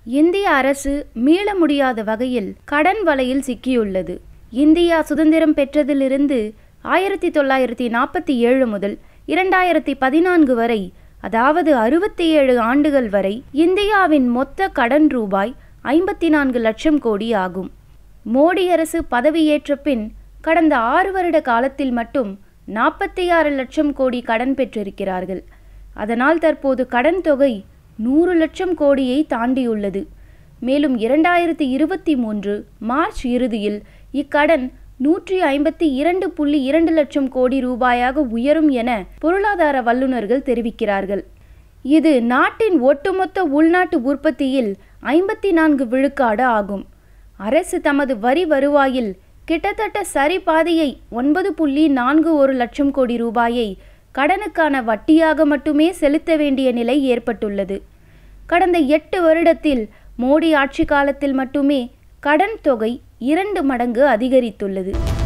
இந்திய அரசு மீள முடியாத வகையில் கடன் வலையில் சிக்கியுள்ளது இந்தியா சுதந்திரம் பெற்றதிலிருந்து ஆயிரத்தி தொள்ளாயிரத்தி நாற்பத்தி ஏழு முதல் இரண்டாயிரத்தி பதினான்கு வரை அதாவது அறுபத்தி ஏழு ஆண்டுகள் வரை இந்தியாவின் மொத்த கடன் ரூபாய் ஐம்பத்தி நான்கு லட்சம் கோடி ஆகும் மோடி அரசு பதவியேற்ற பின் கடந்த ஆறு வருட காலத்தில் மட்டும் நாற்பத்தி ஆறு லட்சம் கோடி கடன் பெற்றிருக்கிறார்கள் அதனால் தற்போது கடன் தொகை நூறு லட்சம் கோடியை தாண்டியுள்ளது மேலும் இரண்டாயிரத்தி இருபத்தி மூன்று மார்ச் இறுதியில் இக்கடன் நூற்றி ஐம்பத்தி இரண்டு புள்ளி இரண்டு லட்சம் கோடி ரூபாயாக உயரும் என பொருளாதார வல்லுநர்கள் தெரிவிக்கிறார்கள் இது நாட்டின் ஒட்டுமொத்த உள்நாட்டு உற்பத்தியில் ஐம்பத்தி நான்கு விழுக்காடு ஆகும் அரசு தமது வரி வருவாயில் கிட்டத்தட்ட சரி பாதியை ஒன்பது புள்ளி நான்கு ஒரு லட்சம் கோடி ரூபாயை கடனுக்கான வட்டியாக மட்டுமே செலுத்த வேண்டிய நிலை ஏற்பட்டுள்ளது கடந்த எட்டு வருடத்தில் மோடி ஆட்சி காலத்தில் மட்டுமே கடன் தொகை இரண்டு மடங்கு அதிகரித்துள்ளது